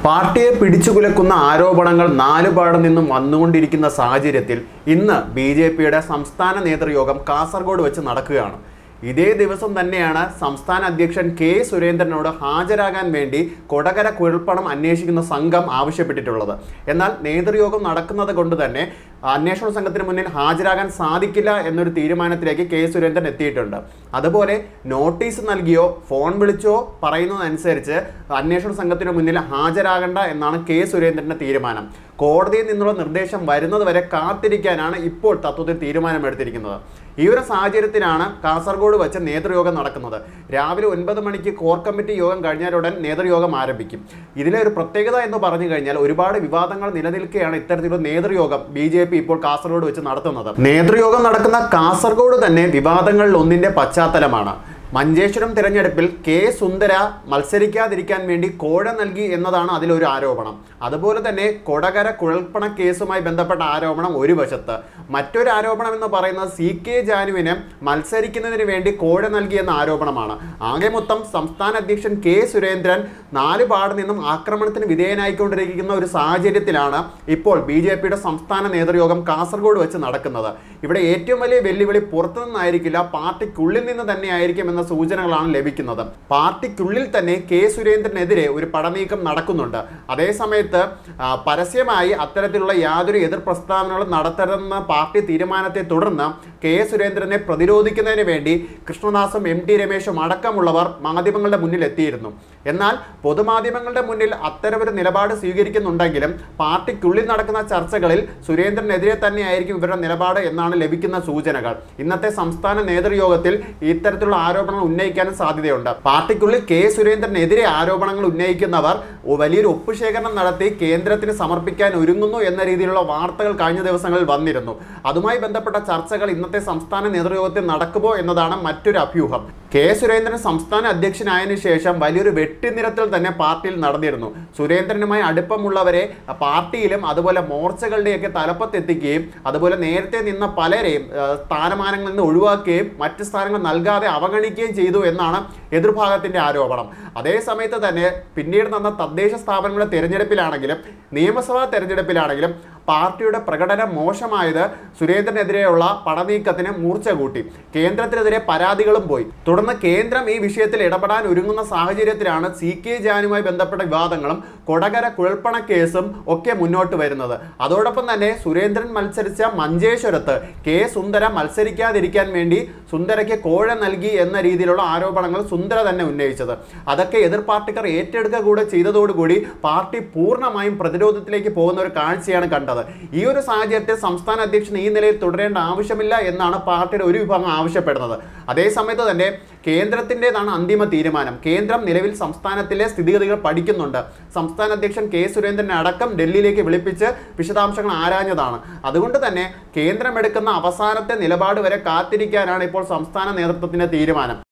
പാർട്ടിയെ പിടിച്ചുകുലക്കുന്ന ആരോപണങ്ങൾ നാലുപാടു നിന്നും വന്നുകൊണ്ടിരിക്കുന്ന സാഹചര്യത്തിൽ ഇന്ന് ബി ജെ പിയുടെ സംസ്ഥാന നേതൃയോഗം കാസർഗോഡ് വെച്ച് നടക്കുകയാണ് ഇതേ ദിവസം തന്നെയാണ് സംസ്ഥാന അധ്യക്ഷൻ കെ സുരേന്ദ്രനോട് ഹാജരാകാൻ വേണ്ടി കൊടകര കുഴൽപ്പണം അന്വേഷിക്കുന്ന സംഘം ആവശ്യപ്പെട്ടിട്ടുള്ളത് എന്നാൽ നേതൃയോഗം നടക്കുന്നത് കൊണ്ട് തന്നെ അന്വേഷണ സംഘത്തിന് മുന്നിൽ ഹാജരാകാൻ സാധിക്കില്ല എന്നൊരു തീരുമാനത്തിലേക്ക് കെ സുരേന്ദ്രൻ എത്തിയിട്ടുണ്ട് അതുപോലെ നോട്ടീസ് നൽകിയോ ഫോൺ വിളിച്ചോ പറയുന്നതനുസരിച്ച് അന്വേഷണ സംഘത്തിന് മുന്നിൽ ഹാജരാകണ്ട എന്നാണ് കെ സുരേന്ദ്രന്റെ തീരുമാനം കോടതിയിൽ നിന്നുള്ള നിർദ്ദേശം വരുന്നത് വരെ കാത്തിരിക്കാനാണ് ഇപ്പോൾ തത്വത്തിൽ തീരുമാനമെടുത്തിരിക്കുന്നത് ഈ ഒരു സാഹചര്യത്തിലാണ് കാസർഗോഡ് വെച്ച് നേതൃയോഗം നടക്കുന്നത് രാവിലെ ഒൻപത് മണിക്ക് കോർ കമ്മിറ്റി യോഗം കഴിഞ്ഞാലുടൻ നേതൃയോഗം ആരംഭിക്കും ഇതിലെ ഒരു പ്രത്യേകത എന്ന് പറഞ്ഞു കഴിഞ്ഞാൽ ഒരുപാട് വിവാദങ്ങൾ നിലനിൽക്കുകയാണ് ഇത്തരത്തിലുള്ള നേതൃയോഗം ബി ജെ പി ഇപ്പോൾ കാസർഗോഡ് വെച്ച് നടത്തുന്നത് നേതൃയോഗം നടക്കുന്ന കാസർഗോഡ് തന്നെ വിവാദങ്ങളിൽ ഒന്നിന്റെ പശ്ചാത്തലമാണ് മഞ്ചേശ്വരം തിരഞ്ഞെടുപ്പിൽ കെ സുന്ദര മത്സരിക്കാതിരിക്കാൻ വേണ്ടി കോഴ നൽകി എന്നതാണ് അതിലൊരു ആരോപണം അതുപോലെ തന്നെ കൊടകര കുഴൽപ്പണ കേസുമായി ബന്ധപ്പെട്ട ആരോപണം ഒരു വശത്ത് മറ്റൊരു ആരോപണം എന്ന് പറയുന്നത് സി കെ ജാനുവിന് മത്സരിക്കുന്നതിന് വേണ്ടി കോഴ നൽകി എന്ന ആരോപണമാണ് ആകെ മൊത്തം സംസ്ഥാന അധ്യക്ഷൻ കെ സുരേന്ദ്രൻ നാല് പാട് നിന്നും ആക്രമണത്തിന് വിധേയനായിക്കൊണ്ടിരിക്കുന്ന ഒരു സാഹചര്യത്തിലാണ് ഇപ്പോൾ ബി ജെ പിയുടെ സംസ്ഥാന നേതൃയോഗം കാസർഗോഡ് വെച്ച് നടക്കുന്നത് ഇവിടെ ഏറ്റവും വലിയ വെല്ലുവിളി പുറത്തു നിന്നായിരിക്കില്ല പാർട്ടിക്കുള്ളിൽ നിന്ന് തന്നെ ആയിരിക്കും എന്ന സൂചനകളാണ് ലഭിക്കുന്നത് പാർട്ടിക്കുള്ളിൽ തന്നെ കെ സുരേന്ദ്രനെതിരെ ഒരു പടനീക്കം നടക്കുന്നുണ്ട് അതേസമയത്ത് ആ, പരസ്യമായി അത്തരത്തിലുള്ള യാതൊരു എതിർ പ്രസ്താവനകളും നടത്തരുതെന്ന പാർട്ടി തീരുമാനത്തെ തുടർന്ന് കെ സുരേന്ദ്രനെ പ്രതിരോധിക്കുന്നതിന് വേണ്ടി കൃഷ്ണദാസും എം ടി രമേശും അടക്കമുള്ളവർ മാധ്യമങ്ങളുടെ മുന്നിൽ എത്തിയിരുന്നു എന്നാൽ പൊതുമാധ്യമങ്ങളുടെ മുന്നിൽ അത്തരമൊരു നിലപാട് സ്വീകരിക്കുന്നുണ്ടെങ്കിലും പാർട്ടിക്കുള്ളിൽ നടക്കുന്ന ചർച്ചകളിൽ സുരേന്ദ്രനെതിരെ തന്നെയായിരിക്കും ഇവരുടെ നിലപാട് എന്നാണ് ലഭിക്കുന്ന സൂചനകൾ ഇന്നത്തെ സംസ്ഥാന നേതൃയോഗത്തിൽ ഇത്തരത്തിലുള്ള ആരോപണങ്ങൾ ഉന്നയിക്കാനും സാധ്യതയുണ്ട് പാർട്ടിക്കുള്ളിൽ കെ സുരേന്ദ്രനെതിരെ ആരോപണങ്ങൾ ഉന്നയിക്കുന്നവർ വലിയൊരു ഒപ്പുശേഖരണം നടത്തി കേന്ദ്രത്തിന് സമർപ്പിക്കാൻ ഒരുങ്ങുന്നു എന്ന രീതിയിലുള്ള വാർത്തകൾ കഴിഞ്ഞ ദിവസങ്ങളിൽ വന്നിരുന്നു അതുമായി ബന്ധപ്പെട്ട ചർച്ചകൾ ഇന്നത്തെ സംസ്ഥാന നേതൃയോഗത്തിൽ നടക്കുമോ എന്നതാണ് മറ്റൊരു അഭ്യൂഹം കെ സുരേന്ദ്രൻ സംസ്ഥാന അധ്യക്ഷനായതിനു ശേഷം വലിയൊരു വെട്ടിനിരത്തിൽ തന്നെ പാർട്ടിയിൽ നടന്നിരുന്നു സുരേന്ദ്രനുമായി അടുപ്പമുള്ളവരെ പാർട്ടിയിലും അതുപോലെ മോർച്ചകളുടെയൊക്കെ തലപ്പത്തെത്തിക്കുകയും അതുപോലെ നേരത്തെ നിന്ന പലരെയും ആ, സ്ഥാനമാനങ്ങളിൽ നിന്ന് ഒഴിവാക്കുകയും മറ്റ് സ്ഥാനങ്ങൾ നൽകാതെ അവഗണിക്കുകയും ചെയ്തു എന്നാണ് എതിർഭാഗത്തിന്റെ ആരോപണം അതേ സമയത്ത് തന്നെ പിന്നീട് നടന്ന തദ്ദേശ സ്ഥാപനങ്ങളുടെ തെരഞ്ഞെടുപ്പിലാണെങ്കിലും നിയമസഭാ തെരഞ്ഞെടുപ്പിലാണെങ്കിലും പാർട്ടിയുടെ പ്രകടനം മോശമായത് സുരേന്ദ്രനെതിരെയുള്ള പണനീക്കത്തിന് മൂർച്ച കൂട്ടി കേന്ദ്രത്തിനെതിരെ പരാതികളും പോയി തുടർന്ന് കേന്ദ്രം ഈ വിഷയത്തിൽ ഇടപെടാൻ ഒരുങ്ങുന്ന സാഹചര്യത്തിലാണ് സി കെ ജാനുമായി ബന്ധപ്പെട്ട വിവാദങ്ങളും കൊടകര കുഴൽപ്പണ കേസും ഒക്കെ മുന്നോട്ട് വരുന്നത് അതോടൊപ്പം തന്നെ സുരേന്ദ്രൻ മത്സരിച്ച മഞ്ചേശ്വരത്ത് കെ സുന്ദര മത്സരിക്കാതിരിക്കാൻ വേണ്ടി സുന്ദരയ്ക്ക് കോഴ നൽകി എന്ന രീതിയിലുള്ള ആരോപണങ്ങൾ സുന്ദര തന്നെ ഉന്നയിച്ചത് അതൊക്കെ എതിർ പാർട്ടിക്കാർ ഏറ്റെടുക്കുക കൂടെ ചെയ്തതോടുകൂടി പാർട്ടി പൂർണ്ണമായും പ്രതിരോധത്തിലേക്ക് പോകുന്ന ഒരു കാഴ്ചയാണ് കണ്ടത് ഈ ഒരു സാഹചര്യത്തിൽ സംസ്ഥാന അധ്യക്ഷൻ ഈ നിലയിൽ തുടരേണ്ട ആവശ്യമില്ല എന്നാണ് പാർട്ടിയുടെ ഒരു വിഭാഗം ആവശ്യപ്പെടുന്നത് അതേസമയത്ത് തന്നെ കേന്ദ്രത്തിൻ്റെതാണ് അന്തിമ തീരുമാനം കേന്ദ്രം നിലവിൽ സംസ്ഥാനത്തിലെ സ്ഥിതിഗതികൾ പഠിക്കുന്നുണ്ട് സംസ്ഥാന അധ്യക്ഷൻ കെ സുരേന്ദ്രനെ അടക്കം ഡൽഹിയിലേക്ക് വിളിപ്പിച്ച് വിശദാംശങ്ങൾ ആരാഞ്ഞതാണ് അതുകൊണ്ട് തന്നെ കേന്ദ്രം എടുക്കുന്ന അവസാനത്തെ നിലപാട് വരെ കാത്തിരിക്കാനാണ് ഇപ്പോൾ സംസ്ഥാന നേതൃത്വത്തിന്റെ തീരുമാനം